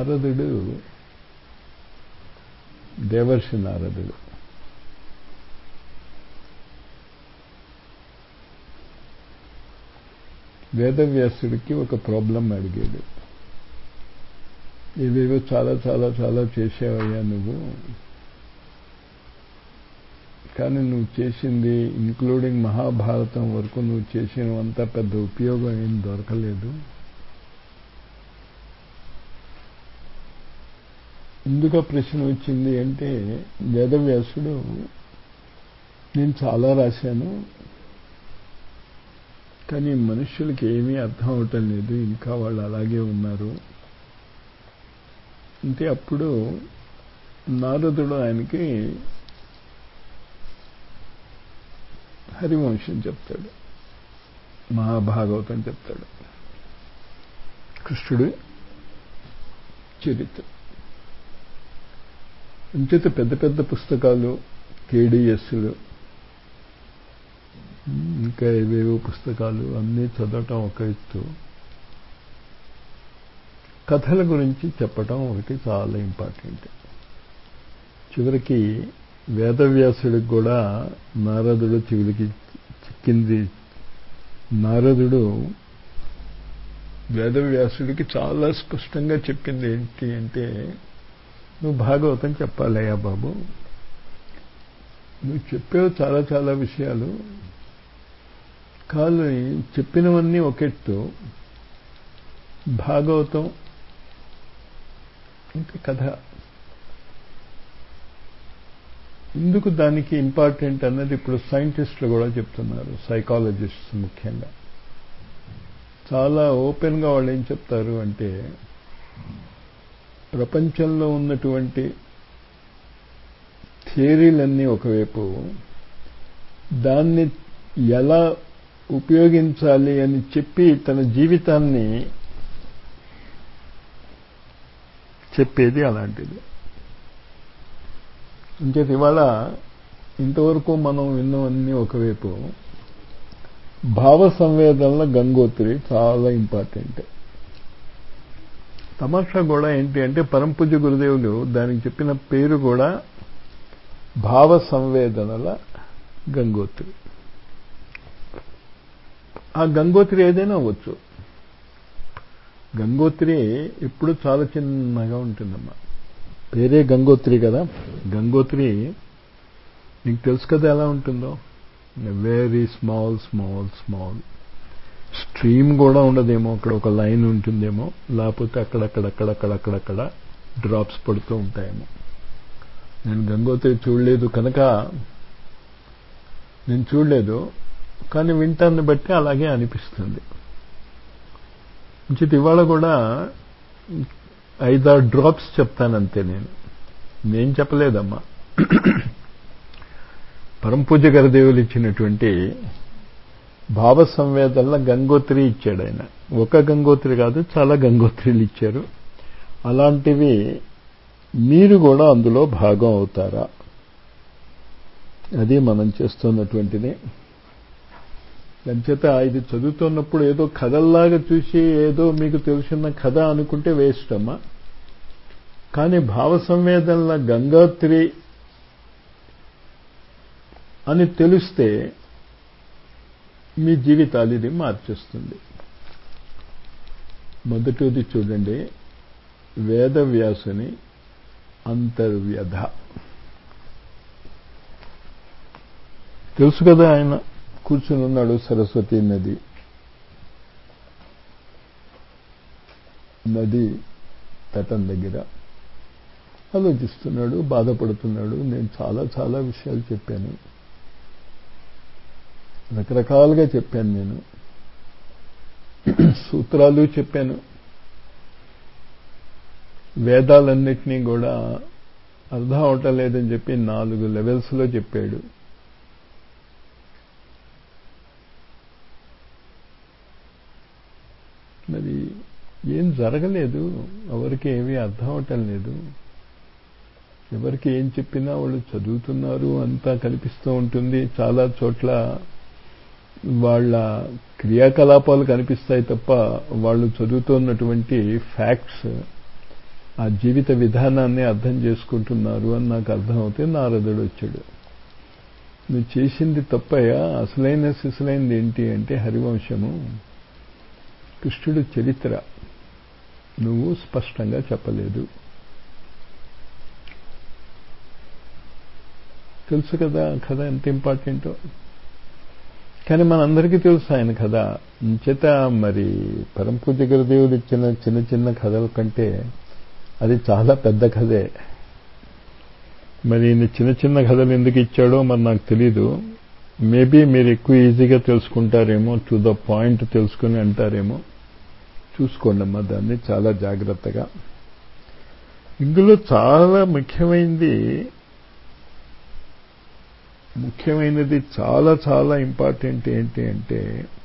నారదుడు దేవర్షి నారదుడు వేదవ్యాసుడికి ఒక ప్రాబ్లం అడిగాడు ఇవేవో చాలా చాలా చాలా చేసావయ్యా నువ్వు కానీ నువ్వు చేసింది ఇంక్లూడింగ్ మహాభారతం వరకు నువ్వు చేసినంత పెద్ద ఉపయోగం ఏం దొరకలేదు ఎందుకు ఆ ప్రశ్న వచ్చింది అంటే వేదవ్యాసుడు నేను చాలా రాశాను కానీ మనుషులకి ఏమీ అర్థం అవటం లేదు ఇంకా వాళ్ళు అలాగే ఉన్నారు అంటే అప్పుడు నారదుడు ఆయనకి హరివంశం చెప్తాడు మహాభాగవతం చెప్తాడు కృష్ణుడు చరిత్ర అంచేత పెద్ద పెద్ద పుస్తకాలు కేడిఎస్లు ఇంకా ఏవేవో పుస్తకాలు అన్నీ చదవటం ఒక ఎత్తు కథల గురించి చెప్పటం ఒకటి చాలా ఇంపార్టెంట్ చివరికి వేదవ్యాసుడికి కూడా నారదుడు చివరికి చిక్కింది నారదుడు వేదవ్యాసుడికి చాలా స్పష్టంగా చెప్పింది ఏంటి అంటే నువ్వు భాగవతం చెప్పాలయ్యా బాబు నువ్వు చెప్పావు చాలా చాలా విషయాలు కానీ చెప్పినవన్నీ ఒకెత్తు భాగవతం ఇంకా కథ ఎందుకు దానికి ఇంపార్టెంట్ అన్నది ఇప్పుడు సైంటిస్టులు కూడా చెప్తున్నారు సైకాలజిస్ట్స్ ముఖ్యంగా చాలా ఓపెన్గా వాళ్ళు ఏం చెప్తారు అంటే ప్రపంచంలో ఉన్నటువంటి థియరీలన్నీ ఒకవైపు దాన్ని ఎలా ఉపయోగించాలి అని చెప్పి తన జీవితాన్ని చెప్పేది అలాంటిది ఇంకేత ఇవాళ ఇంతవరకు మనం విన్నవన్నీ ఒకవైపు భావ సంవేదనల గంగోత్రి చాలా ఇంపార్టెంట్ తమాషా కూడా ఏంటి అంటే పరంపూజ గురుదేవులు దానికి చెప్పిన పేరు కూడా భావ సంవేదనల గంగోత్రి ఆ గంగోత్రి ఏదైనా అవ్వచ్చు గంగోత్రి ఎప్పుడు చాలా చిన్నగా ఉంటుందమ్మా పేరే గంగోత్రి కదా గంగోత్రి నీకు తెలుసు కదా ఎలా ఉంటుందో very small small small stream కూడా ఉండదేమో అక్కడ ఒక లైన్ ఉంటుందేమో లేకపోతే అక్కడక్కడక్కడక్కడక్కడక్కడ డ్రాప్స్ పడుతూ ఉంటాయేమో నేను గంగోత్రి చూడలేదు కనుక నేను చూడలేదు కానీ వింటాన్ని బట్టి అలాగే అనిపిస్తుంది ఇంచిత ఇవాళ కూడా ఐదారు డ్రాప్స్ చెప్తానంతే నేను నేను చెప్పలేదమ్మా పరంపూజ గరదేవులు ఇచ్చినటువంటి భావ సంవేదనల గంగోత్రి ఇచ్చాడు ఆయన ఒక గంగోత్రి కాదు చాలా గంగోత్రిలు ఇచ్చారు అలాంటివి మీరు కూడా అందులో భాగం అవుతారా అది మనం చేస్తున్నటువంటిది అంచేత ఇది చదువుతున్నప్పుడు ఏదో కథల్లాగా చూసి ఏదో మీకు తెలిసిన కథ అనుకుంటే వేస్ట్ అమ్మా కానీ భావ సంవేదనల గంగోత్రి అని తెలిస్తే మీ జీవితాలు ఇది మార్చేస్తుంది మొదటిది చూడండి వేదవ్యాసుని అంతర్వ్యధ తెలుసు కదా ఆయన కూర్చుని ఉన్నాడు సరస్వతి నది నది తటం దగ్గర ఆలోచిస్తున్నాడు బాధపడుతున్నాడు నేను చాలా చాలా విషయాలు చెప్పాను రకరకాలుగా చెప్పాను నేను సూత్రాలు చెప్పాను వేదాలన్నిటినీ కూడా అర్థం అవటం లేదని చెప్పి నాలుగు లెవెల్స్లో చెప్పాడు మరి ఏం జరగలేదు ఎవరికి ఏమీ అర్థం అవటం లేదు ఎవరికి ఏం చెప్పినా వాళ్ళు చదువుతున్నారు అంతా కనిపిస్తూ ఉంటుంది చాలా చోట్ల వాళ్ళ క్రియాకలాపాలు కనిపిస్తాయి తప్ప వాళ్ళు చదువుతున్నటువంటి ఫ్యాక్ట్స్ ఆ జీవిత విధానాన్ని అర్థం చేసుకుంటున్నారు అని నాకు అర్థమవుతే నారదుడు వచ్చాడు నువ్వు చేసింది తప్పయ్యా అసలైన సిసలైనది ఏంటి అంటే హరివంశము కృష్ణుడు చరిత్ర నువ్వు స్పష్టంగా చెప్పలేదు తెలుసు కదా కథ ఎంత ఇంపార్టెంటో కానీ మనందరికీ తెలుసు ఆయన కథ చేత మరి పరంపూజ గురుదేవుడు ఇచ్చిన చిన్న చిన్న కథల కంటే అది చాలా పెద్ద కథే మరి ఈయన చిన్న చిన్న కథలు ఎందుకు ఇచ్చాడో మరి నాకు తెలీదు మేబీ మీరు ఎక్కువ ఈజీగా తెలుసుకుంటారేమో టు ద పాయింట్ తెలుసుకుని అంటారేమో చూసుకోండి అమ్మా దాన్ని చాలా జాగ్రత్తగా ఇందులో చాలా ముఖ్యమైనది ముఖ్యమైనది చాలా చాలా ఇంపార్టెంట్ ఏంటి అంటే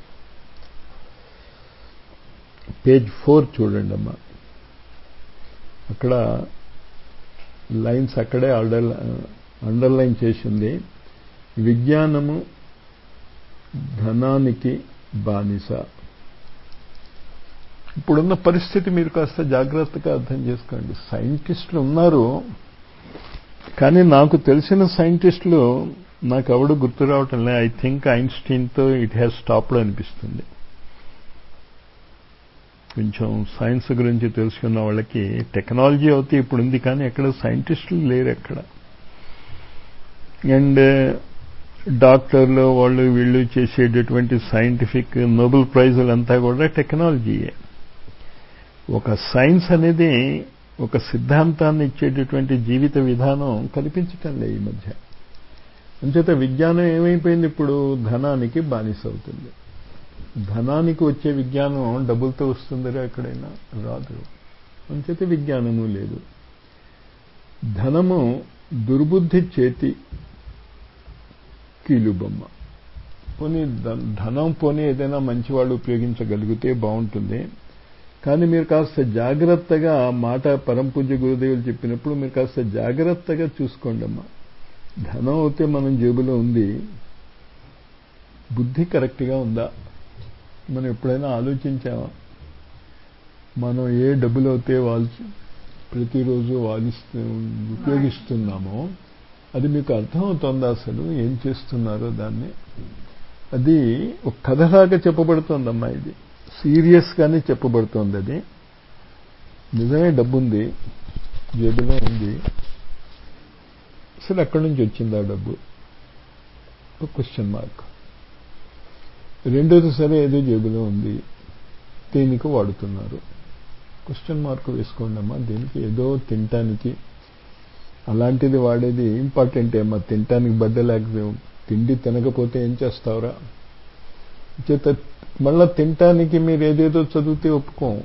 పేజ్ ఫోర్ చూడండి అమ్మా అక్కడ లైన్స్ అక్కడే అండర్ అండర్లైన్ చేసింది విజ్ఞానము ధనానికి బానిస ఇప్పుడున్న పరిస్థితి మీరు కాస్త జాగ్రత్తగా అర్థం చేసుకోండి సైంటిస్టులు ఉన్నారు కానీ నాకు తెలిసిన సైంటిస్టులు నాకు ఎవడు గుర్తు రావటం లే ఐ థింక్ ఐన్స్టీన్తో ఇట్ హ్యాస్ స్టాప్డ్ అనిపిస్తుంది కొంచెం సైన్స్ గురించి తెలుసుకున్న వాళ్ళకి టెక్నాలజీ అయితే ఇప్పుడు ఉంది కానీ ఎక్కడ సైంటిస్టులు లేరు ఎక్కడ అండ్ డాక్టర్లు వాళ్ళు వీళ్ళు చేసేటటువంటి సైంటిఫిక్ నోబెల్ ప్రైజులంతా కూడా టెక్నాలజీయే ఒక సైన్స్ అనేది ఒక సిద్ధాంతాన్ని ఇచ్చేటటువంటి జీవిత విధానం కనిపించటం లే ఈ మధ్య అంచేత విజ్ఞానం ఏమైపోయింది ఇప్పుడు ధనానికి బానిస అవుతుంది ధనానికి వచ్చే విజ్ఞానం డబ్బులతో వస్తుందిరా ఎక్కడైనా రాదు అంచేత విజ్ఞానము లేదు ధనము దుర్బుద్ధి చేతి కీలుబొమ్మ పోనీ ధనం పోనీ ఏదైనా మంచి వాళ్ళు ఉపయోగించగలిగితే బాగుంటుంది కానీ మీరు కాస్త జాగ్రత్తగా మాట పరంపూజ్య గురుదేవులు చెప్పినప్పుడు మీరు కాస్త జాగ్రత్తగా చూసుకోండి అమ్మా ధనం అయితే మనం జేబులో ఉంది బుద్ధి కరెక్ట్గా ఉందా మనం ఎప్పుడైనా ఆలోచించామా మనం ఏ డబ్బులు అయితే వాల్చి ప్రతిరోజు వాలిస్తూ ఉపయోగిస్తున్నామో అది మీకు అర్థమవుతుందా అసలు ఏం చేస్తున్నారో దాన్ని అది ఒక కథలాగా చెప్పబడుతోందమ్మా ఇది సీరియస్గానే చెప్పబడుతోంది అది నిజమే డబ్బు ఉంది జేబులో ఉంది అసలు ఎక్కడి నుంచి వచ్చింది ఆ డబ్బు ఒక క్వశ్చన్ మార్క్ రెండోది సరే ఏదో జేబులో ఉంది దేనికి వాడుతున్నారు క్వశ్చన్ మార్క్ వేసుకోండి అమ్మా దీనికి ఏదో తినటానికి అలాంటిది వాడేది ఇంపార్టెంట్ ఏమో తినటానికి బడ్డ లేక తిండి తినకపోతే ఏం చేస్తావురా చేత మళ్ళా తినటానికి మీరు ఏదేదో చదివితే ఒప్పుకోం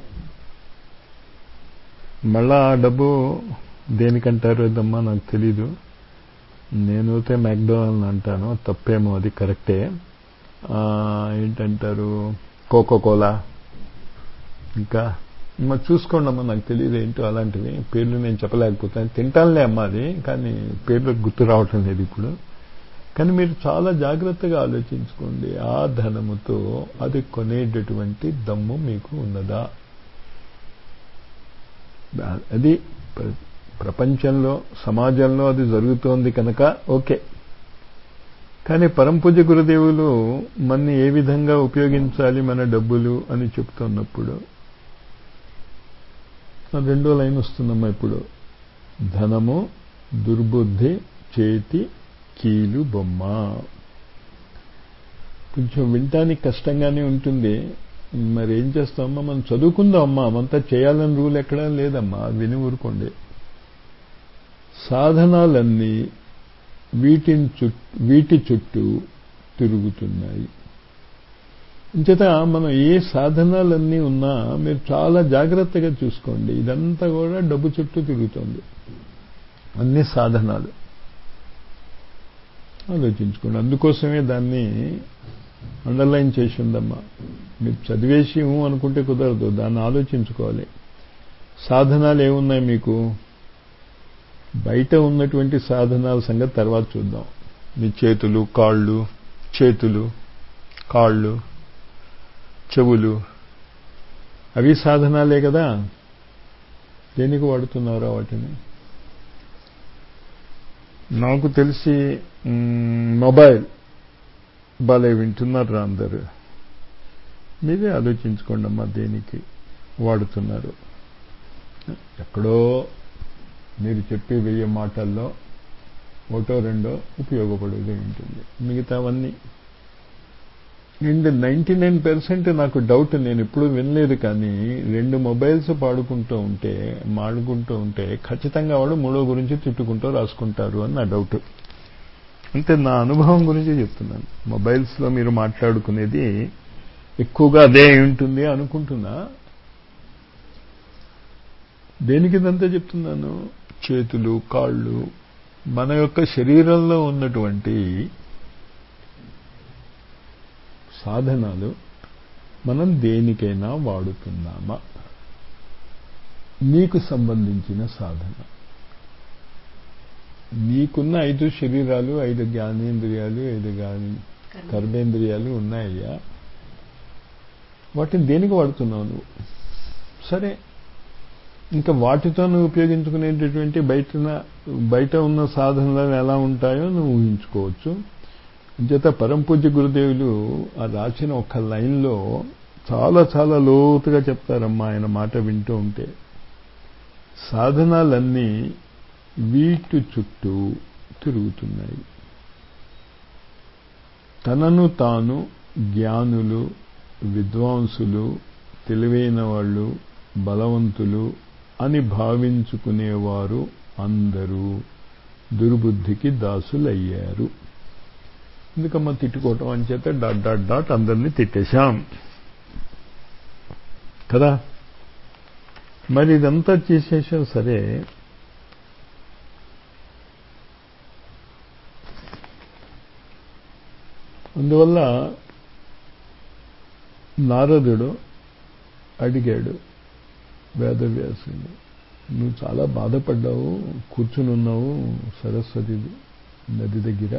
మళ్ళా ఆ డబ్బు దేనికంటారు అదమ్మా నాకు తెలీదు నేనైతే మ్యాక్డోనల్ అంటాను తప్పేమో అది కరెక్టే ఏంటంటారు కోకో కోలా ఇంకా మరి చూసుకోండి అమ్మా నాకు తెలియదు ఏంటో అలాంటివి పేర్లు నేను చెప్పలేకపోతాను తింటానులే అమ్మా అది కానీ పేర్లు గుర్తు రావటం లేదు ఇప్పుడు కానీ మీరు చాలా జాగ్రత్తగా ఆలోచించుకోండి ఆ ధనముతో అది కొనేటటువంటి దమ్ము మీకు ఉన్నదా అది ప్రపంచంలో సమాజంలో అది జరుగుతోంది కనుక ఓకే కానీ పరంపూజ గురుదేవులు మన్ని ఏ విధంగా ఉపయోగించాలి మన డబ్బులు అని చెప్తున్నప్పుడు రెండో లైన్ వస్తుందమ్మా ఇప్పుడు ధనము దుర్బుద్ధి చేతి కీలు బొమ్మ కొంచెం వినటానికి కష్టంగానే ఉంటుంది మరి ఏం చేస్తామమ్మా మనం చదువుకుందాం అమ్మా అంతా చేయాలని రూల్ ఎక్కడా లేదమ్మా విని ఊరుకోండి సాధనాలన్నీ వీటిని చుట్టూ వీటి చుట్టూ తిరుగుతున్నాయి ఇంచేత మనం ఏ సాధనాలన్నీ ఉన్నా మీరు చాలా జాగ్రత్తగా చూసుకోండి ఇదంతా కూడా డబ్బు చుట్టూ తిరుగుతుంది అన్ని సాధనాలు ఆలోచించుకోండి అందుకోసమే దాన్ని అండర్లైన్ చేసి ఉందమ్మా మీరు చదివేసి అనుకుంటే కుదరదు దాన్ని ఆలోచించుకోవాలి సాధనాలు ఏమున్నాయి మీకు బయట ఉన్నటువంటి సాధనాల సంగతి తర్వాత చూద్దాం మీ చేతులు కాళ్ళు చేతులు కాళ్ళు చెవులు అవి సాధనాలే కదా దేనికి వాడుతున్నారో వాటిని నాకు తెలిసి మొబైల్ బాలే వింటున్నారు అందరు మీరే ఆలోచించుకోండి అమ్మా దేనికి వాడుతున్నారు ఎక్కడో మీరు చెప్పే వెయ్యి మాటల్లో ఒకటో రెండో ఉపయోగపడేది ఉంటుంది మిగతావన్నీ అండ్ నైంటీ నైన్ పర్సెంట్ నాకు డౌట్ నేను ఎప్పుడు వినలేదు కానీ రెండు మొబైల్స్ పాడుకుంటూ ఉంటే మాడుకుంటూ ఉంటే ఖచ్చితంగా వాడు మూడో గురించి తిట్టుకుంటూ రాసుకుంటారు అని నా డౌట్ అంటే నా అనుభవం గురించి చెప్తున్నాను మొబైల్స్లో మీరు మాట్లాడుకునేది ఎక్కువగా అదే ఉంటుంది అనుకుంటున్నా దేనికి ఇదంతా చెప్తున్నాను చేతులు కాళ్ళు మన యొక్క శరీరంలో ఉన్నటువంటి సాధనాలు మనం దేనికైనా వాడుతున్నామా నీకు సంబంధించిన సాధన నీకున్న ఐదు శరీరాలు ఐదు జ్ఞానేంద్రియాలు ఐదు జ్ఞాని కర్మేంద్రియాలు ఉన్నాయ్యా వాటిని దేనికి వాడుతున్నావు నువ్వు సరే ఇంకా వాటితో నువ్వు ఉపయోగించుకునేటటువంటి బయట బయట ఉన్న సాధనలు ఎలా ఉంటాయో నువ్వు ఊహించుకోవచ్చు చేత పరంపూజ్య గురుదేవులు ఆ రాసిన ఒక లైన్లో చాలా చాలా లోతుగా చెప్తారమ్మా ఆయన మాట వింటూ ఉంటే సాధనాలన్నీ వీటి చుట్టూ తిరుగుతున్నాయి తనను తాను జ్ఞానులు విద్వాంసులు తెలివైన వాళ్ళు బలవంతులు అని భావించుకునేవారు అందరూ దుర్బుద్ధికి దాసులయ్యారు ఎందుకమ్మా తిట్టుకోవటం అని చేత డాట్ డాట్ డాట్ అందరినీ తిట్టేశాం కదా మరి ఇదంతా చేసేసాం సరే అందువల్ల నారదుడు అడిగాడు వేదవ్యాసుడు నువ్వు చాలా బాధపడ్డావు కూర్చుని ఉన్నావు సరస్వతి నది దగ్గర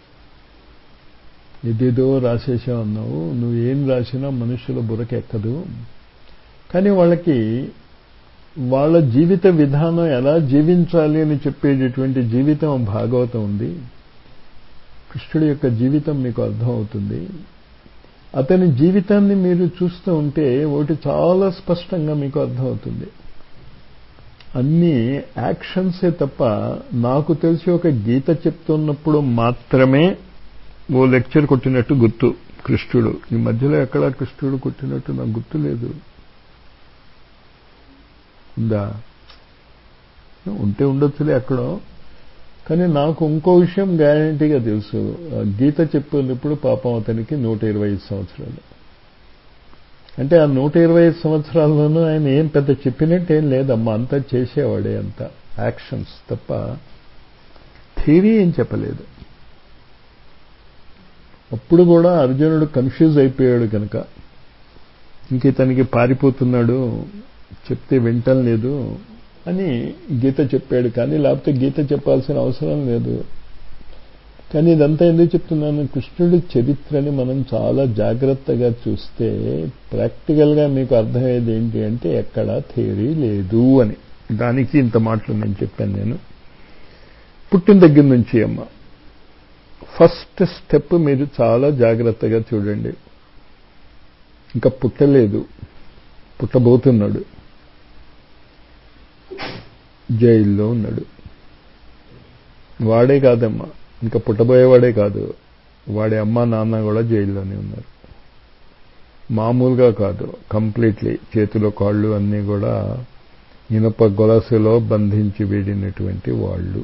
ఏదేదో రాసేసావు అన్నావు నువ్వు ఏం రాసినా మనుషుల బుర్రకి ఎక్కదు కానీ వాళ్ళకి వాళ్ళ జీవిత విధానం ఎలా జీవించాలి అని చెప్పేటటువంటి జీవితం భాగవతం ఉంది కృష్ణుడి యొక్క జీవితం మీకు అర్థమవుతుంది అతని జీవితాన్ని మీరు చూస్తూ ఉంటే ఒకటి చాలా స్పష్టంగా మీకు అర్థమవుతుంది అన్ని యాక్షన్సే తప్ప నాకు తెలిసి ఒక గీత చెప్తున్నప్పుడు మాత్రమే ఓ లెక్చర్ కొట్టినట్టు గుర్తు కృష్ణుడు ఈ మధ్యలో ఎక్కడా కృష్ణుడు కొట్టినట్టు నాకు గుర్తు లేదు ఉందా ఉంటే ఉండొచ్చులే ఎక్కడో కానీ నాకు ఇంకో విషయం గ్యారంటీగా తెలుసు గీత చెప్పినప్పుడు పాపం అతనికి నూట ఇరవై ఐదు సంవత్సరాలు అంటే ఆ నూట ఇరవై ఐదు సంవత్సరాల్లోనూ ఆయన ఏం పెద్ద చెప్పినట్టు ఏం లేదమ్మా అంతా చేసేవాడే అంత యాక్షన్స్ తప్ప థియరీ ఏం చెప్పలేదు అప్పుడు కూడా అర్జునుడు కన్ఫ్యూజ్ అయిపోయాడు కనుక ఇంక ఇతనికి పారిపోతున్నాడు చెప్తే వింటం లేదు అని గీత చెప్పాడు కానీ లేకపోతే గీత చెప్పాల్సిన అవసరం లేదు కానీ ఇదంతా ఎందుకు చెప్తున్నాను కృష్ణుడి చరిత్రని మనం చాలా జాగ్రత్తగా చూస్తే ప్రాక్టికల్గా మీకు అర్థమయ్యేది ఏంటి అంటే ఎక్కడా థియరీ లేదు అని దానికి ఇంత మాటలు నేను చెప్పాను నేను పుట్టిన దగ్గర నుంచి అమ్మ ఫస్ట్ స్టెప్ మీరు చాలా జాగ్రత్తగా చూడండి ఇంకా పుట్టలేదు పుట్టబోతున్నాడు జైల్లో ఉన్నాడు వాడే కాదమ్మా ఇంకా పుట్టబోయేవాడే కాదు వాడి అమ్మ నాన్న కూడా జైల్లోనే ఉన్నారు మామూలుగా కాదు కంప్లీట్లీ చేతులు కాళ్ళు అన్నీ కూడా ఇనుప గొలసులో బంధించి వేడినటువంటి వాళ్ళు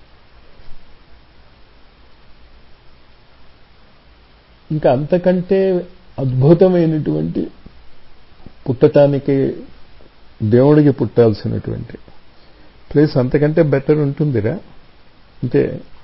ఇంకా అంతకంటే అద్భుతమైనటువంటి పుట్టటానికి దేవుడికి పుట్టాల్సినటువంటి ప్లేస్ అంతకంటే బెటర్ ఉంటుందిరా అంటే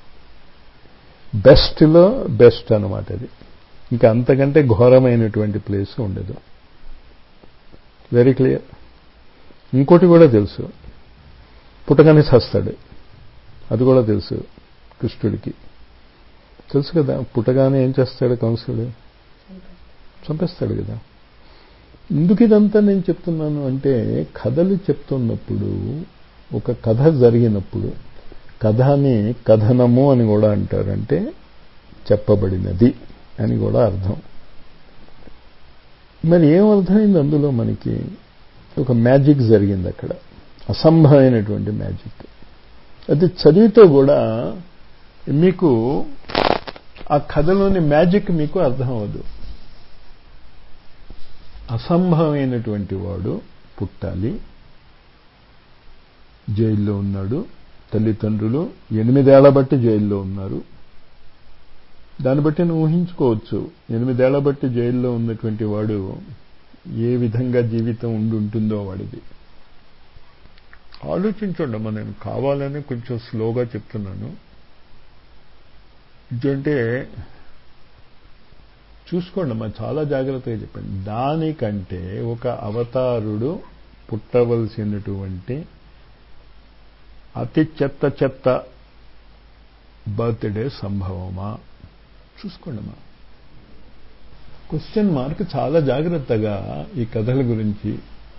బెస్ట్లో బెస్ట్ అనమాట అది ఇంకా అంతకంటే ఘోరమైనటువంటి ప్లేస్ ఉండదు వెరీ క్లియర్ ఇంకోటి కూడా తెలుసు పుట్టగానే చస్తాడు అది కూడా తెలుసు కృష్ణుడికి తెలుసు కదా పుట్టగానే ఏం చేస్తాడు కంసుడు చంపేస్తాడు కదా ఎందుకు ఇదంతా నేను చెప్తున్నాను అంటే కథలు చెప్తున్నప్పుడు ఒక కథ జరిగినప్పుడు కథని కథనము అని కూడా అంటారు అంటే చెప్పబడినది అని కూడా అర్థం మరి ఏం అర్థమైంది అందులో మనకి ఒక మ్యాజిక్ జరిగింది అక్కడ అసంభవమైనటువంటి మ్యాజిక్ అది చదివితో కూడా మీకు ఆ కథలోని మ్యాజిక్ మీకు అర్థం అవ్వదు అసంభవమైనటువంటి వాడు పుట్టాలి జైల్లో ఉన్నాడు తల్లిదండ్రులు ఎనిమిదేళ్ల బట్టి జైల్లో ఉన్నారు దాన్ని బట్టి నువ్వు ఊహించుకోవచ్చు ఎనిమిదేళ్ల బట్టి జైల్లో ఉన్నటువంటి వాడు ఏ విధంగా జీవితం ఉండి ఉంటుందో వాడిది ఆలోచించండి అమ్మా నేను కావాలని కొంచెం స్లోగా చెప్తున్నాను ఇదంటే చూసుకోండి అమ్మా చాలా జాగ్రత్తగా చెప్పండి దానికంటే ఒక అవతారుడు పుట్టవలసినటువంటి అతి చెత్త చెత్త బర్త్డే సంభవమా చూసుకోండి అమ్మా క్వశ్చన్ మార్క్ చాలా జాగ్రత్తగా ఈ కథల గురించి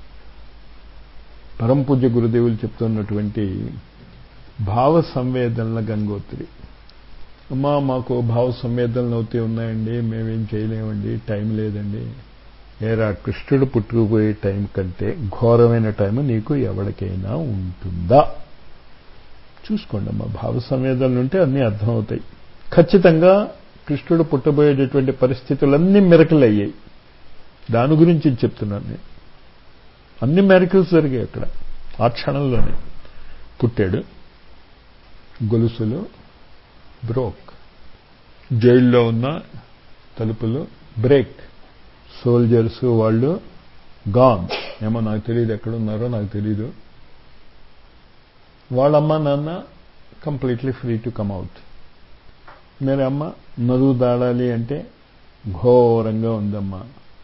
పరం పూజ్య గురుదేవులు చెప్తున్నటువంటి భావ సంవేదనల గంగోత్రి అమ్మా మాకు భావ సంవేదనలు అవుతే ఉన్నాయండి మేమేం చేయలేమండి టైం లేదండి ఏరా కృష్ణుడు పుట్టుకుపోయే టైం కంటే ఘోరమైన టైం నీకు ఎవరికైనా ఉంటుందా చూసుకోండి అమ్మా భావ సంవేదనలు ఉంటే అన్నీ అర్థమవుతాయి ఖచ్చితంగా కృష్ణుడు పుట్టబోయేటటువంటి పరిస్థితులన్నీ మెరకలు అయ్యాయి దాని గురించి చెప్తున్నాను నేను అన్ని మెరకల్స్ జరిగాయి అక్కడ ఆ క్షణంలోనే పుట్టాడు గొలుసులు బ్రోక్ జైల్లో ఉన్న తలుపులు బ్రేక్ సోల్జర్స్ వాళ్ళు గాన్ ఏమో నాకు తెలియదు ఎక్కడున్నారో నాకు తెలియదు వాళ్ళమ్మ నాన్న completely free to come out మరి అమ్మ నదువు దాడాలి అంటే ఘోరంగా ఉందమ్మా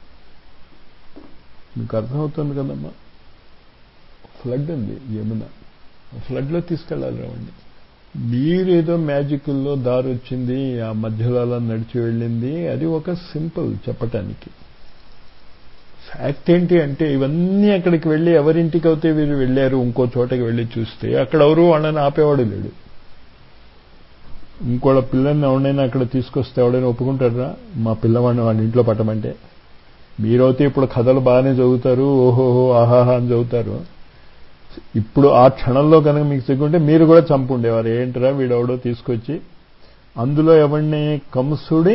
మీకు అర్థమవుతుంది కదమ్మా ఫ్లడ్ ఉంది యమున ఫ్లడ్లో తీసుకెళ్ళాలి రావండి మీరేదో మ్యాజిక్ల్లో దారి వచ్చింది ఆ మధ్యలో అలా నడిచి వెళ్ళింది అది ఒక సింపుల్ చెప్పటానికి ఫ్యాక్ట్ ఏంటి అంటే ఇవన్నీ అక్కడికి వెళ్ళి ఎవరింటికి అయితే వీరు వెళ్ళారు ఇంకో చోటకి వెళ్ళి చూస్తే అక్కడ ఎవరు వాళ్ళని ఆపేవాడు లేడు ఇంకోళ్ళ పిల్లల్ని ఎవడైనా అక్కడ తీసుకొస్తే ఎవడైనా ఒప్పుకుంటారా మా పిల్లవాడిని వాడి ఇంట్లో పట్టమంటే మీరైతే ఇప్పుడు కథలు బాగానే చదువుతారు ఓహోహో ఆహాహా అని చదువుతారు ఇప్పుడు ఆ క్షణంలో కనుక మీకు సిగ్గుంటే మీరు కూడా చంపుండేవారు ఏంటరా వీడెవడో తీసుకొచ్చి అందులో ఎవరిని కంసుడి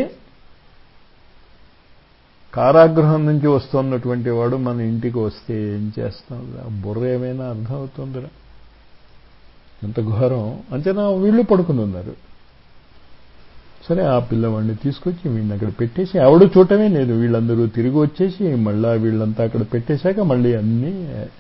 కారాగృహం నుంచి వస్తున్నటువంటి వాడు మన ఇంటికి వస్తే ఏం చేస్తాం బుర్ర ఏమైనా అర్థం అవుతుందిరా ఎంత ఘోరం అంతేనా వీళ్ళు పడుకుని ఉన్నారు సరే ఆ పిల్లవాడిని తీసుకొచ్చి వీడిని అక్కడ పెట్టేసి ఆవిడ చూడటమే లేదు వీళ్ళందరూ తిరిగి వచ్చేసి మళ్ళా వీళ్ళంతా అక్కడ పెట్టేశాక మళ్ళీ అన్నీ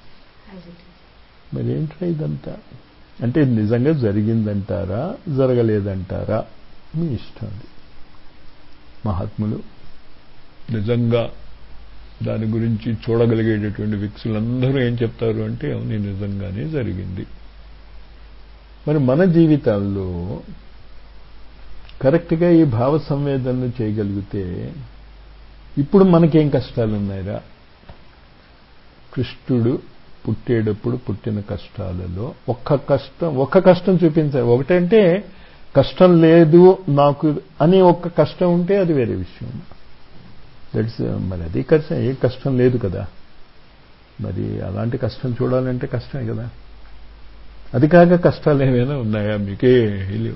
మరి ఏంట్రా ఇదంతా అంటే నిజంగా జరిగిందంటారా జరగలేదంటారా మీ ఇష్టం అది మహాత్ములు నిజంగా దాని గురించి చూడగలిగేటటువంటి వ్యక్తులందరూ ఏం చెప్తారు అంటే అవును నిజంగానే జరిగింది మరి మన జీవితాల్లో కరెక్ట్గా ఈ భావ సంవేదనలు చేయగలిగితే ఇప్పుడు మనకేం కష్టాలు ఉన్నాయిరా కృష్ణుడు పుట్టేటప్పుడు పుట్టిన కష్టాలలో ఒక్క కష్టం ఒక్క కష్టం చూపించారు ఒకటంటే కష్టం లేదు నాకు అని ఒక్క కష్టం ఉంటే అది వేరే విషయం దట్స్ మరి అది కష్టం ఏ కష్టం లేదు కదా మరి అలాంటి కష్టం చూడాలంటే కష్టమే కదా అది కాక కష్టాలు ఏమైనా ఉన్నాయా మీకే లేవు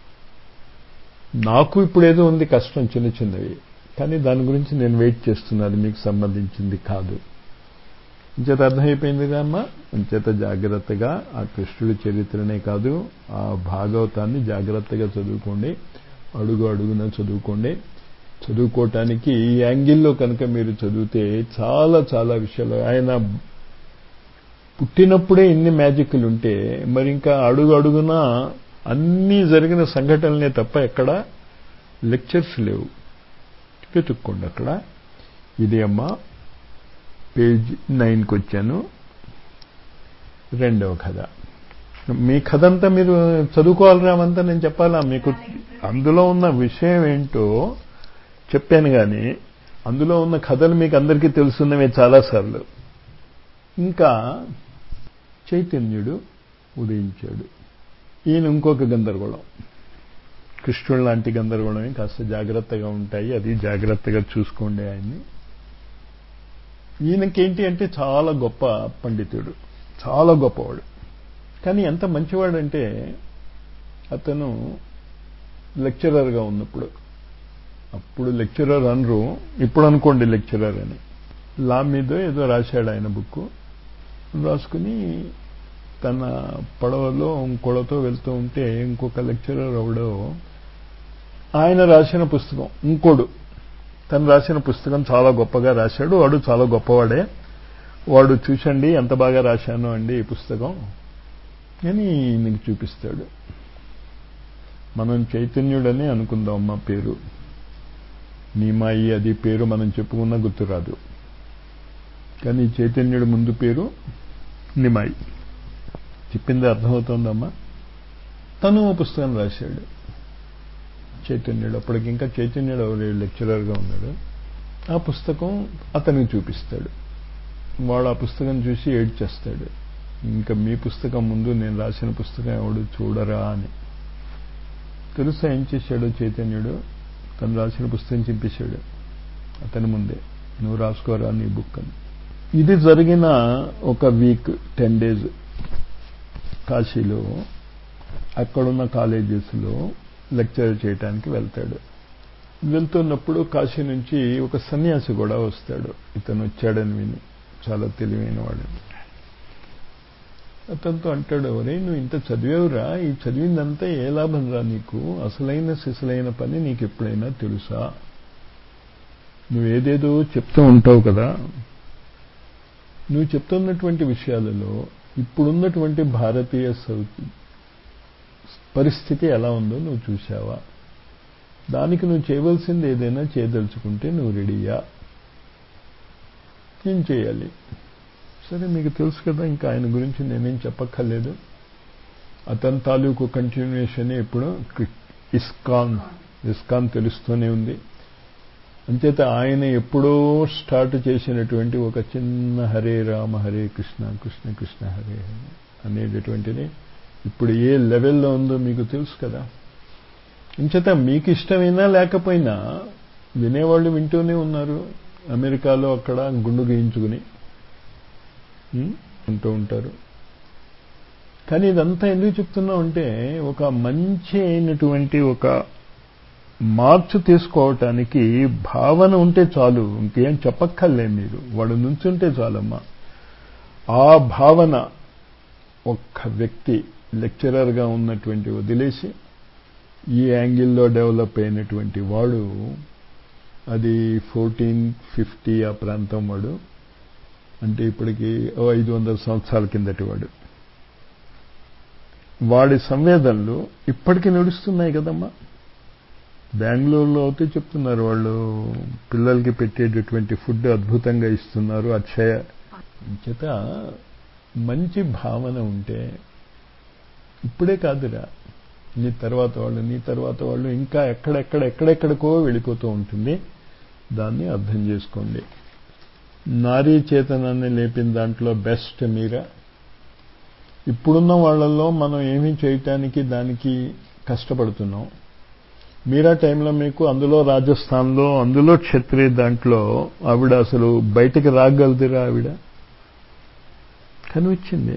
నాకు ఇప్పుడు ఏదో ఉంది కష్టం చిన్న చిన్నవి కానీ దాని గురించి నేను వెయిట్ చేస్తున్నాను మీకు సంబంధించింది కాదు ఇంచేత అర్థమైపోయిందిగా అమ్మా ఇంచేత జాగ్రత్తగా ఆ కృష్ణుడి చరిత్రనే కాదు ఆ భాగవతాన్ని జాగ్రత్తగా చదువుకోండి అడుగు అడుగున చదువుకోండి చదువుకోవటానికి ఈ యాంగిల్లో కనుక మీరు చదివితే చాలా చాలా విషయాలు ఆయన పుట్టినప్పుడే ఇన్ని మ్యాజిక్లు ఉంటే మరి ఇంకా అడుగు అడుగున అన్నీ జరిగిన సంఘటనలే తప్ప ఎక్కడ లెక్చర్స్ లేవు వెతుక్కోండి అక్కడ ఇది అమ్మ పేజ్ నైన్కి వచ్చాను రెండవ కథ మీ కథ అంతా మీరు చదువుకోవాలి రామంతా నేను చెప్పాలా మీకు అందులో ఉన్న విషయం ఏంటో చెప్పాను కానీ అందులో ఉన్న కథలు మీకు అందరికీ తెలుసున్నవే చాలాసార్లు ఇంకా చైతన్యుడు ఉదయించాడు ఈయన ఇంకొక గందరగోళం కృష్ణుడు లాంటి గందరగోళమే కాస్త జాగ్రత్తగా ఉంటాయి అది జాగ్రత్తగా చూసుకోండి ఆయన్ని ఈయనకేంటి అంటే చాలా గొప్ప పండితుడు చాలా గొప్పవాడు కానీ ఎంత మంచివాడంటే అతను లెక్చరర్గా ఉన్నప్పుడు అప్పుడు లెక్చరర్ అనరు ఇప్పుడు అనుకోండి లెక్చరర్ అని లా మీద ఏదో రాశాడు ఆయన బుక్ రాసుకుని తన పడవలో ఇంకోళ్ళతో వెళ్తూ ఉంటే ఇంకొక లెక్చరర్ ఎవడో ఆయన రాసిన పుస్తకం ఇంకోడు తను రాసిన పుస్తకం చాలా గొప్పగా రాశాడు వాడు చాలా గొప్పవాడే వాడు చూసండి ఎంత బాగా రాశాను అండి ఈ పుస్తకం అని నీకు చూపిస్తాడు మనం చైతన్యుడని అనుకుందాం అమ్మ పేరు నీమాయి అది పేరు మనం చెప్పుకున్నా గుర్తురాదు కానీ చైతన్యుడు ముందు పేరు నిమాయి చెప్పింది అర్థమవుతోందమ్మా తను పుస్తకం రాశాడు చైతన్యుడు అప్పటికి ఇంకా చైతన్యుడు లెక్చరర్గా ఉన్నాడు ఆ పుస్తకం అతనికి చూపిస్తాడు వాడు ఆ పుస్తకం చూసి ఏడ్చేస్తాడు ఇంకా మీ పుస్తకం ముందు నేను రాసిన పుస్తకం ఎవడు చూడరా అని తెలుసా ఏం చేశాడు చైతన్యుడు తను రాసిన పుస్తకం చింపేశాడు అతని ముందే నువ్వు రాసుకోరా నీ బుక్ అని ఇది జరిగిన ఒక వీక్ టెన్ డేస్ కాశీలో అక్కడున్న కాలేజెస్లో లెక్చర్ చేయడానికి వెళ్తాడు వెళ్తున్నప్పుడు కాశీ నుంచి ఒక సన్యాసి కూడా వస్తాడు ఇతను వచ్చాడని విని చాలా తెలివైన వాడు అతనితో అంటాడు ఒరే నువ్వు ఇంత చదివేవురా ఈ చదివిందంతా ఏ లాభం రా నీకు అసలైన సిసలైన పని నీకు ఎప్పుడైనా తెలుసా నువ్వేదేదో చెప్తూ ఉంటావు కదా నువ్వు చెప్తున్నటువంటి విషయాలలో ఇప్పుడున్నటువంటి భారతీయ పరిస్థితి ఎలా ఉందో నువ్వు చూసావా దానికి నువ్వు చేయవలసింది ఏదైనా చేయదలుచుకుంటే నువ్వు రెడీయా ఏం చేయాలి సరే మీకు తెలుసు కదా ఇంకా ఆయన గురించి నేనేం చెప్పక్కర్లేదు అతని తాలూకు కంటిన్యూషన్ ఇప్పుడు ఇస్కాన్ ఇస్కాన్ తెలుస్తూనే ఉంది అంచేత ఆయన ఎప్పుడో స్టార్ట్ చేసినటువంటి ఒక చిన్న హరే రామ హరే కృష్ణ కృష్ణ కృష్ణ హరే హరే అనేటటువంటిది ఇప్పుడు ఏ లెవెల్లో ఉందో మీకు తెలుసు కదా ఇంచేత మీకు ఇష్టమైనా లేకపోయినా వినేవాళ్ళు వింటూనే ఉన్నారు అమెరికాలో అక్కడ గుండు గీయించుకుని ఉంటూ ఉంటారు కానీ ఇదంతా ఎందుకు చెప్తున్నా అంటే ఒక మంచి అయినటువంటి ఒక మార్పు తీసుకోవటానికి భావన ఉంటే చాలు ఇంకేం చెప్పక్కర్లే మీరు వాడు నుంచుంటే చాలమ్మా ఆ భావన ఒక్క వ్యక్తి లెక్చరర్గా ఉన్నటువంటి వదిలేసి ఈ యాంగిల్లో డెవలప్ అయినటువంటి వాడు అది ఫోర్టీన్ ఫిఫ్టీ ఆ ప్రాంతం వాడు అంటే ఇప్పటికి ఐదు వందల సంవత్సరాల కిందటి వాడు వాడి సంవేదనలు ఇప్పటికీ నడుస్తున్నాయి కదమ్మా బెంగళూరులో అయితే చెప్తున్నారు వాళ్ళు పిల్లలకి పెట్టేటటువంటి ఫుడ్ అద్భుతంగా ఇస్తున్నారు అక్షయ చేత మంచి భావన ఉంటే ఇప్పుడే కాదురా నీ తర్వాత వాళ్ళు నీ తర్వాత వాళ్ళు ఇంకా ఎక్కడెక్కడ ఎక్కడెక్కడికో వెళ్ళిపోతూ ఉంటుంది దాన్ని అర్థం చేసుకోండి నారీ చేతనాన్ని లేపిన దాంట్లో బెస్ట్ మీరా ఇప్పుడున్న వాళ్ళల్లో మనం ఏమీ చేయటానికి దానికి కష్టపడుతున్నాం మీరా టైంలో మీకు అందులో రాజస్థాన్లో అందులో క్షత్రియ దాంట్లో ఆవిడ అసలు బయటికి రాగలదురా ఆవిడ కనిపించింది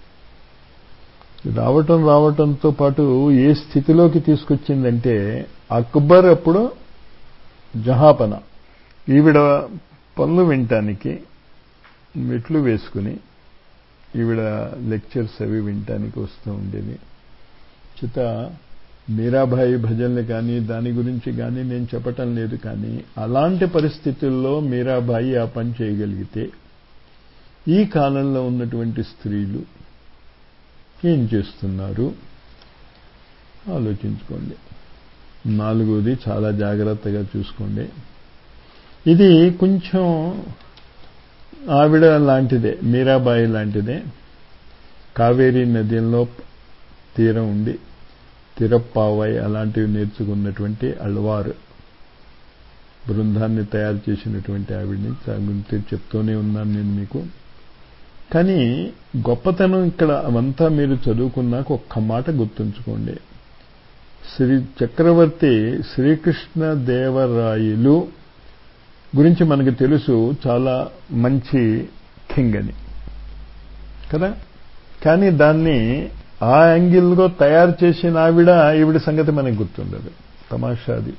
రావటం రావటంతో పాటు ఏ స్థితిలోకి తీసుకొచ్చిందంటే అక్బర్ అప్పుడు జహాపన ఈవిడ పనులు వినటానికి మెట్లు వేసుకుని ఈవిడ లెక్చర్స్ అవి వినటానికి వస్తూ ఉండేది చిత మీరాబాయి భజనలు కానీ దాని గురించి కానీ నేను చెప్పటం లేదు కానీ అలాంటి పరిస్థితుల్లో మీరాబాయి ఆ పని చేయగలిగితే ఈ కాలంలో ఉన్నటువంటి స్త్రీలు ఏం చేస్తున్నారు ఆలోచించుకోండి నాలుగోది చాలా జాగ్రత్తగా చూసుకోండి ఇది కొంచెం ఆవిడ లాంటిదే మీరాబాయి లాంటిదే కావేరీ నదిలో తీరం ఉండి తిరప్పావై అలాంటివి నేర్చుకున్నటువంటి అల్వారు బృందాన్ని తయారు చేసినటువంటి ఆవిడ్ని దాని గురించి చెప్తూనే ఉన్నాను నేను మీకు కానీ గొప్పతనం ఇక్కడ అవంతా మీరు చదువుకున్నాక ఒక్క మాట గుర్తుంచుకోండి శ్రీ చక్రవర్తి శ్రీకృష్ణ దేవరాయలు గురించి మనకు తెలుసు చాలా మంచి కింగ్ అని కదా కానీ దాన్ని ఆ యాంగిల్గా తయారు చేసిన ఆవిడ ఈవిడ సంగతి మనకు గుర్తుండదు తమాషాది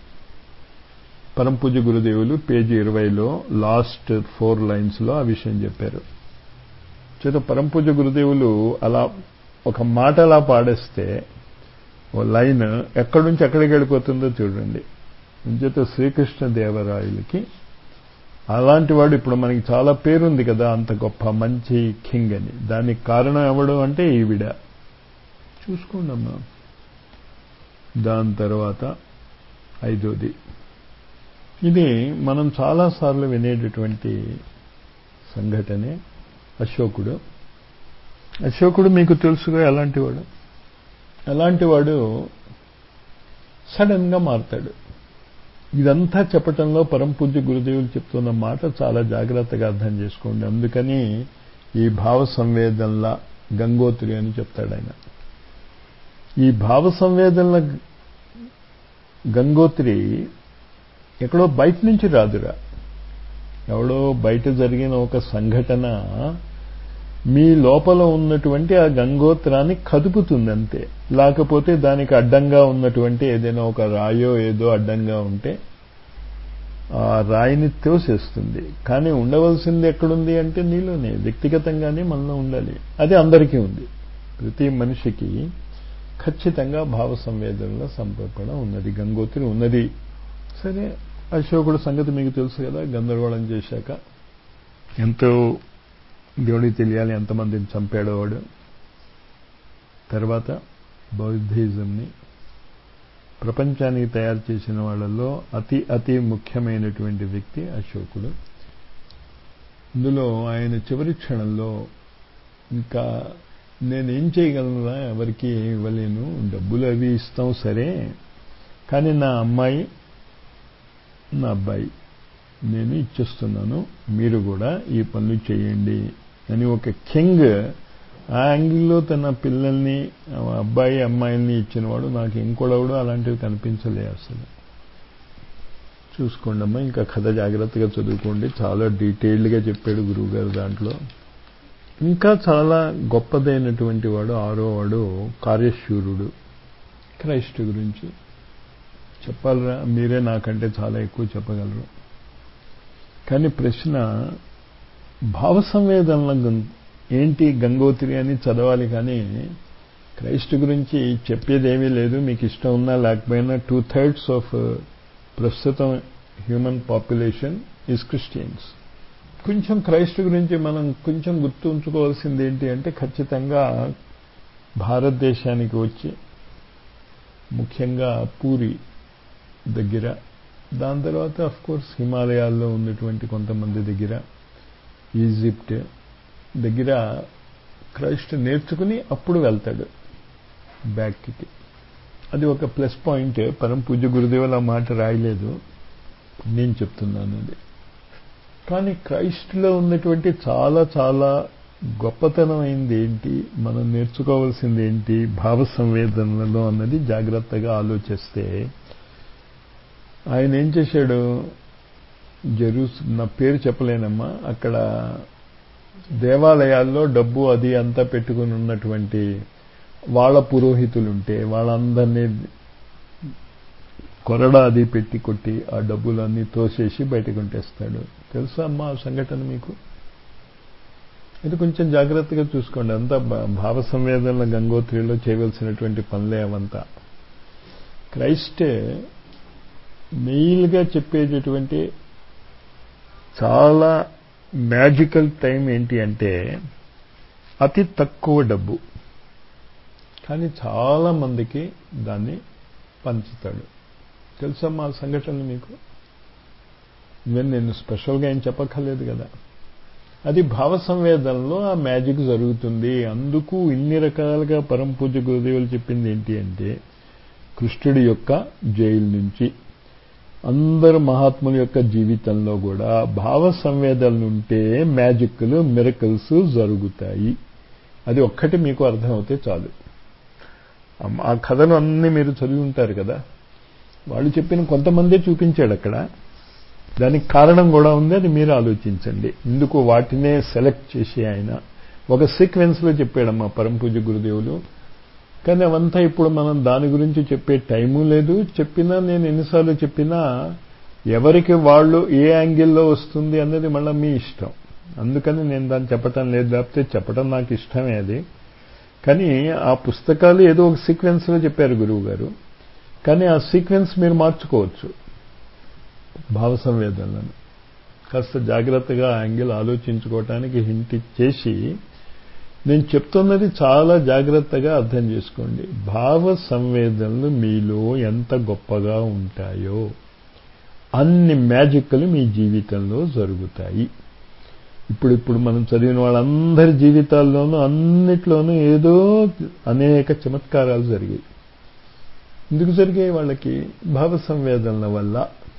పరంపూజ గురుదేవులు పేజీ ఇరవైలో లాస్ట్ ఫోర్ లైన్స్లో ఆ విషయం చెప్పారు చేత పరంపూజ గురుదేవులు అలా ఒక మాట అలా పాడేస్తే ఓ లైన్ ఎక్కడి నుంచి ఎక్కడికి వెళ్ళిపోతుందో చూడండి చేత శ్రీకృష్ణ దేవరాయలకి అలాంటి వాడు ఇప్పుడు మనకి చాలా పేరుంది కదా అంత గొప్ప మంచి కింగ్ అని దానికి కారణం ఎవడు అంటే ఈవిడ చూసుకోండి అమ్మా దాని తర్వాత ఐదోది ఇది మనం చాలాసార్లు వినేటటువంటి సంఘటనే అశోకుడు అశోకుడు మీకు తెలుసుగా ఎలాంటి వాడు ఎలాంటి వాడు సడన్గా మారుతాడు ఇదంతా చెప్పటంలో పరంపూజ్య గురుదేవులు చెప్తున్న మాట చాలా జాగ్రత్తగా అర్థం చేసుకోండి అందుకని ఈ భావ సంవేదనల గంగోత్రి అని చెప్తాడు ఆయన ఈ భావ సంవేదనల గంగోత్రి ఎక్కడో బయట నుంచి రాదురా ఎవడో బయట జరిగిన ఒక సంఘటన మీ లోపల ఉన్నటువంటి ఆ గంగోత్రాన్ని కదుపుతుంది అంతే లేకపోతే దానికి అడ్డంగా ఉన్నటువంటి ఏదైనా ఒక రాయో ఏదో అడ్డంగా ఉంటే ఆ రాయిని తోసేస్తుంది కానీ ఉండవలసింది ఎక్కడుంది అంటే నీలోనే వ్యక్తిగతంగానే మనలో ఉండాలి అది అందరికీ ఉంది ప్రతి మనిషికి ఖచ్చితంగా భావ సంవేదనలో సంపర్పణ ఉన్నది గంగోత్రి ఉన్నది సరే అశోకుడు సంగతి మీకు తెలుసు కదా గందరగోళం చేశాక ఎంతో దేవుడికి తెలియాలి ఎంతమందిని చంపాడో వాడు తర్వాత బౌద్ధిజంని ప్రపంచానికి తయారు చేసిన వాళ్ళల్లో అతి అతి ముఖ్యమైనటువంటి వ్యక్తి అశోకుడు ఇందులో ఆయన చివరి క్షణంలో ఇంకా నేనేం చేయగలనురా ఎవరికి ఇవ్వలేను డబ్బులు అవి ఇస్తాం సరే కానీ నా అమ్మాయి నా అబ్బాయి నేను ఇచ్చేస్తున్నాను మీరు కూడా ఈ పనులు చేయండి అని ఒక కింగ్ ఆ యాంగిల్లో తన పిల్లల్ని అబ్బాయి అమ్మాయిల్ని ఇచ్చినవాడు నాకు ఇంకొడవడు అలాంటివి కనిపించలే అసలు చూసుకోండి అమ్మా ఇంకా కథ జాగ్రత్తగా చదువుకోండి చాలా డీటెయిల్డ్గా చెప్పాడు గురువుగారు దాంట్లో ఇంకా చాలా గొప్పదైనటువంటి వాడు ఆరో వాడు కార్యశూరుడు క్రైస్ట్ గురించి చెప్పాలరా మీరే నాకంటే చాలా ఎక్కువ చెప్పగలరు కానీ ప్రశ్న భావ సంవేదనల ఏంటి గంగోత్రి అని చదవాలి కానీ క్రైస్ట్ గురించి చెప్పేదేమీ లేదు మీకు ఇష్టం ఉన్నా లేకపోయినా టూ థర్డ్స్ ఆఫ్ ప్రస్తుతం హ్యూమన్ పాపులేషన్ ఈజ్ క్రిస్టియన్స్ కొంచెం క్రైస్ట్ గురించి మనం కొంచెం గుర్తు ఉంచుకోవాల్సింది ఏంటి అంటే ఖచ్చితంగా భారతదేశానికి వచ్చి ముఖ్యంగా పూరి దగ్గర దాని తర్వాత అఫ్ కోర్స్ హిమాలయాల్లో ఉన్నటువంటి కొంతమంది దగ్గర ఈజిప్ట్ దగ్గర క్రైస్ట్ నేర్చుకుని అప్పుడు వెళ్తాడు బ్యాక్కి అది ఒక ప్లస్ పాయింట్ పరం పూజ్య గురుదేవులు ఆ మాట రాయలేదు నేను చెప్తున్నాను అది కానీ క్రైస్ట్లో ఉన్నటువంటి చాలా చాలా గొప్పతనం అయింది ఏంటి మనం నేర్చుకోవాల్సింది ఏంటి భావ సంవేదనలలో అన్నది జాగ్రత్తగా ఆలోచిస్తే ఆయన ఏం చేశాడు జరూస్ నా పేరు చెప్పలేనమ్మా అక్కడ దేవాలయాల్లో డబ్బు అది అంతా పెట్టుకుని ఉన్నటువంటి వాళ్ళ పురోహితులుంటే వాళ్ళందరినీ కొరడా అది పెట్టి కొట్టి ఆ డబ్బులన్నీ తోసేసి బయటకు ఉంటేస్తాడు తెలుసా అమ్మా ఆ సంఘటన మీకు ఇది కొంచెం జాగ్రత్తగా చూసుకోండి అంతా భావ సంవేదనల గంగోత్రిలో చేయవలసినటువంటి పనులే అవంతా క్రైస్ట్ మెయిల్గా చెప్పేటటువంటి చాలా మ్యాజికల్ టైం ఏంటి అంటే అతి తక్కువ డబ్బు కానీ చాలా మందికి దాన్ని పంచుతాడు తెలుసమ్మా ఆ సంఘటన మీకు ఇవన్నీ నేను స్పెషల్గా ఏం చెప్పక్కర్లేదు కదా అది భావ సంవేదనలో ఆ మ్యాజిక్ జరుగుతుంది అందుకు ఇన్ని రకాలుగా పరం పూజ గురుదేవులు చెప్పింది ఏంటి అంటే కృష్ణుడి యొక్క జైలు నుంచి అందరు మహాత్ముల యొక్క జీవితంలో కూడా భావ సంవేదనలు ఉంటే మ్యాజిక్లు మిరకల్స్ జరుగుతాయి అది ఒక్కటి మీకు అర్థమవుతే చాలు ఆ కథలు అన్నీ మీరు చదివి ఉంటారు కదా వాళ్ళు చెప్పిన కొంతమందే చూపించాడు అక్కడ దానికి కారణం కూడా ఉంది అది మీరు ఆలోచించండి ఇందుకు వాటినే సెలెక్ట్ చేసి ఆయన ఒక సీక్వెన్స్లో చెప్పాడమ్మా పరంపూజ గురుదేవులు కానీ అవంతా ఇప్పుడు మనం దాని గురించి చెప్పే టైము లేదు చెప్పినా నేను ఎన్నిసార్లు చెప్పినా ఎవరికి వాళ్ళు ఏ యాంగిల్లో వస్తుంది అన్నది మళ్ళీ మీ ఇష్టం అందుకని నేను దాన్ని చెప్పటం లేదు లేకపోతే చెప్పడం నాకు ఇష్టమే అది కానీ ఆ పుస్తకాలు ఏదో ఒక సీక్వెన్స్లో చెప్పారు గురువు గారు కానీ ఆ సీక్వెన్స్ మీరు మార్చుకోవచ్చు భావ సంవేదనలను కాస్త జాగ్రత్తగా యాంగిల్ ఆలోచించుకోవటానికి హింట్ చేసి నేను చెప్తున్నది చాలా జాగ్రత్తగా అర్థం చేసుకోండి భావ సంవేదనలు మీలో ఎంత గొప్పగా ఉంటాయో అన్ని మ్యాజిక్లు మీ జీవితంలో జరుగుతాయి ఇప్పుడు ఇప్పుడు మనం చదివిన వాళ్ళందరి జీవితాల్లోనూ అన్నిట్లోనూ ఏదో అనేక చమత్కారాలు జరిగాయి ఎందుకు జరిగాయి వాళ్ళకి భావ సంవేదనల వల్ల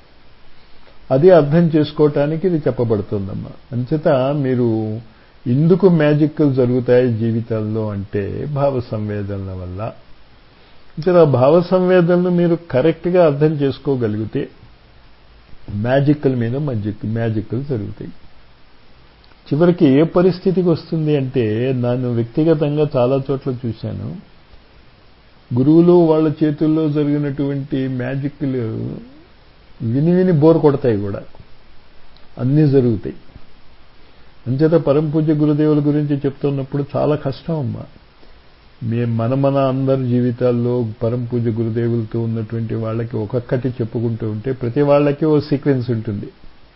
అది అర్థం చేసుకోవటానికి ఇది చెప్పబడుతుందమ్మా అంచేత మీరు ఎందుకు మ్యాజిక్లు జరుగుతాయి జీవితంలో అంటే భావ సంవేదనల వల్ల అంచేత ఆ భావ సంవేదనలు మీరు కరెక్ట్గా అర్థం చేసుకోగలిగితే మ్యాజిక్ల మీద మ్యాజిక్ మ్యాజిక్లు జరుగుతాయి చివరికి ఏ పరిస్థితికి వస్తుంది అంటే నన్ను వ్యక్తిగతంగా చాలా చోట్ల చూశాను గురువులు వాళ్ళ చేతుల్లో జరిగినటువంటి మ్యాజిక్లు విని విని బోర్ కొడతాయి కూడా అన్నీ జరుగుతాయి అంచేత పరమ పూజ్య గురుదేవుల గురించి చెప్తున్నప్పుడు చాలా కష్టం అమ్మా మే మన మన అందరి జీవితాల్లో పరమ పూజ గురుదేవులతో ఉన్నటువంటి వాళ్ళకి ఒక్కొక్కటి చెప్పుకుంటూ ఉంటే ప్రతి వాళ్ళకి ఓ సీక్వెన్స్ ఉంటుంది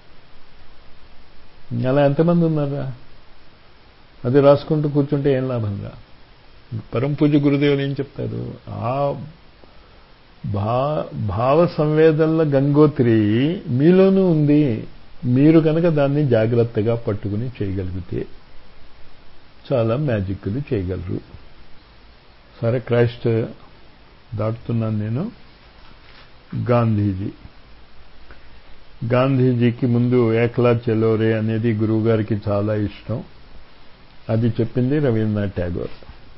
అలా ఎంతమంది ఉన్నారా అది రాసుకుంటూ కూర్చుంటే ఏం లాభంగా పరమ పూజ గురుదేవులు ఏం చెప్తారు ఆ భా భావ సంవేదనల గంగోత్రి మీలోనూ ఉంది మీరు కనుక దాన్ని జాగ్రత్తగా పట్టుకుని చేయగలిగితే చాలా మ్యాజిక్లు చేయగలరు సరే క్రైస్ట్ దాటుతున్నాను నేను గాంధీజీ గాంధీజీకి ముందు ఏకలా చెలోరే అనేది గురువు గారికి చాలా ఇష్టం అది చెప్పింది రవీంద్రనాథ్ ట్యాగోర్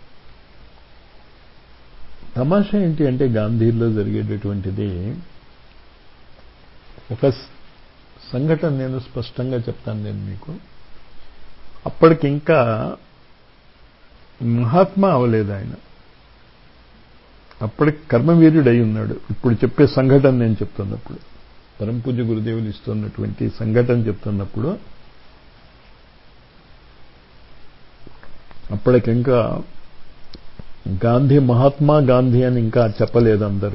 తమాషా ఏంటి అంటే గాంధీలో జరిగేటటువంటిది ఒక సంఘటన నేను స్పష్టంగా చెప్తాను నేను మీకు అప్పటికి ఇంకా మహాత్మా అవలేదు ఆయన అప్పటికి కర్మవీర్యుడై ఉన్నాడు ఇప్పుడు చెప్పే సంఘటన నేను చెప్తున్నప్పుడు పరంపూజ గురుదేవులు ఇస్తున్నటువంటి సంఘటన చెప్తున్నప్పుడు అప్పటికింకా గాంధీ మహాత్మా గాంధీ అని ఇంకా చెప్పలేదు అందరూ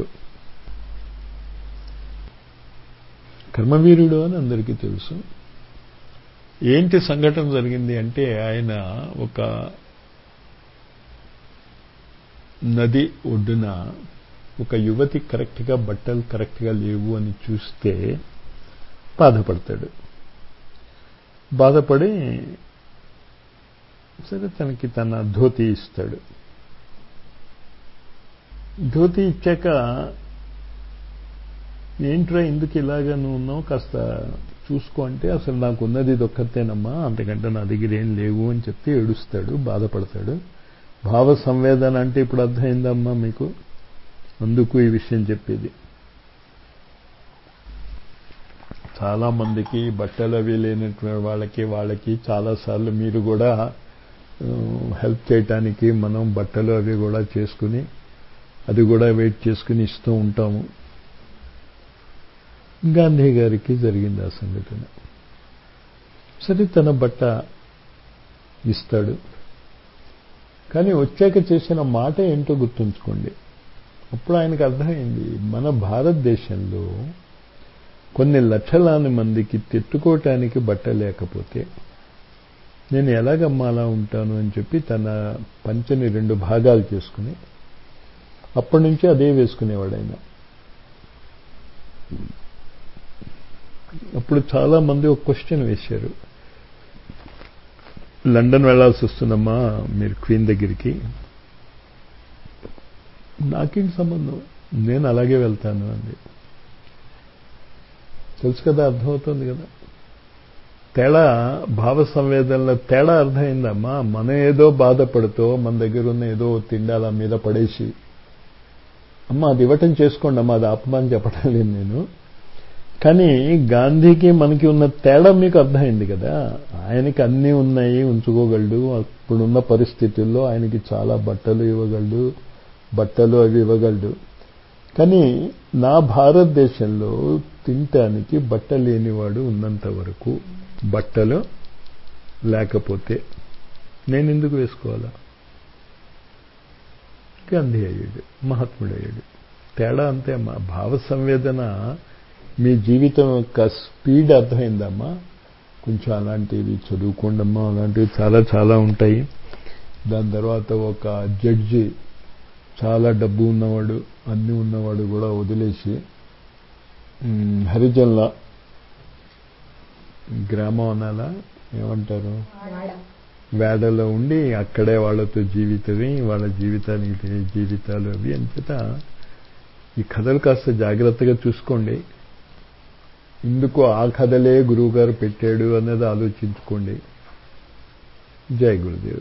కర్మవీరుడు అని అందరికీ తెలుసు ఏంటి సంఘటన జరిగింది అంటే ఆయన ఒక నది ఒడ్డున ఒక యువతి కరెక్ట్గా బట్టలు కరెక్ట్గా లేవు అని చూస్తే బాధపడతాడు బాధపడి సరే తనకి తన ధోతి ఇస్తాడు ధోతి ఇచ్చాక ఏంట్రా ఎందుకు ఇలాగా నువ్వు ఉన్నావు కాస్త చూసుకో అంటే అసలు నాకు ఉన్నది ఇది ఒక్కతేనమ్మా అంతకంటే నా దగ్గర ఏం లేవు అని చెప్తే ఏడుస్తాడు బాధపడతాడు భావ సంవేదన అంటే ఇప్పుడు అర్థమైందమ్మా మీకు అందుకు ఈ విషయం చెప్పేది చాలా మందికి బట్టలు అవి లేనటువంటి వాళ్ళకి వాళ్ళకి చాలాసార్లు మీరు కూడా హెల్ప్ చేయటానికి మనం బట్టలు అవి కూడా చేసుకుని అది కూడా వెయిట్ చేసుకుని ఇస్తూ ఉంటాము గాంధీ గారికి జరిగింది ఆ సంఘటన సరే తన బట్ట ఇస్తాడు కానీ వచ్చాక చేసిన మాట ఏంటో గుర్తుంచుకోండి అప్పుడు ఆయనకు అర్థమైంది మన భారతదేశంలో కొన్ని లక్షలాది మందికి తెట్టుకోవటానికి బట్ట లేకపోతే నేను ఎలాగమ్మా ఉంటాను అని చెప్పి తన పంచని రెండు భాగాలు చేసుకుని అప్పటి నుంచి అదే వేసుకునేవాడు ఆయన అప్పుడు చాలా మంది ఒక క్వశ్చన్ వేశారు లండన్ వెళ్లాల్సి వస్తుందమ్మా మీరు క్వీన్ దగ్గరికి నాకేంటి సంబంధం నేను అలాగే వెళ్తాను అంది తెలుసు కదా అర్థమవుతుంది కదా తేడా భావ సంవేదనలో తేడా అర్థమైందమ్మా మనం ఏదో బాధపడుతూ మన దగ్గర ఉన్న ఏదో తిండాల మీద పడేసి అమ్మ అది ఇవ్వటం చేసుకోండి అమ్మా అది ఆపమని చెప్పడం లేదు నేను కానీ గాంధీకి మనకి ఉన్న తేడా మీకు అర్థమైంది కదా ఆయనకి అన్నీ ఉన్నాయి ఉంచుకోగలడు అప్పుడున్న పరిస్థితుల్లో ఆయనకి చాలా బట్టలు ఇవ్వగలడు బట్టలు అవి ఇవ్వగలడు కానీ నా భారతదేశంలో తినటానికి బట్ట లేనివాడు ఉన్నంత వరకు బట్టలు లేకపోతే నేను ఎందుకు వేసుకోవాలా గాంధీ అయ్యాడు మహాత్ముడు అయ్యాడు తేడా అంతే అమ్మా భావ సంవేదన మీ జీవితం యొక్క స్పీడ్ అర్థమైందమ్మా కొంచెం అలాంటివి చదువుకోండమ్మా అలాంటివి చాలా చాలా ఉంటాయి దాని తర్వాత ఒక జడ్జి చాలా డబ్బు ఉన్నవాడు అన్నీ ఉన్నవాడు కూడా వదిలేసి హరిజన్ల గ్రామం అనాలా ఏమంటారు వేడలో ఉండి అక్కడే వాళ్ళతో జీవితమే వాళ్ళ జీవితానికి జీవితాలు అవి అంతట ఈ కథలు కాస్త జాగ్రత్తగా చూసుకోండి ఇందుకు ఆ కథలే గురువుగారు పెట్టాడు అన్నది ఆలోచించుకోండి జై గురుదేవ్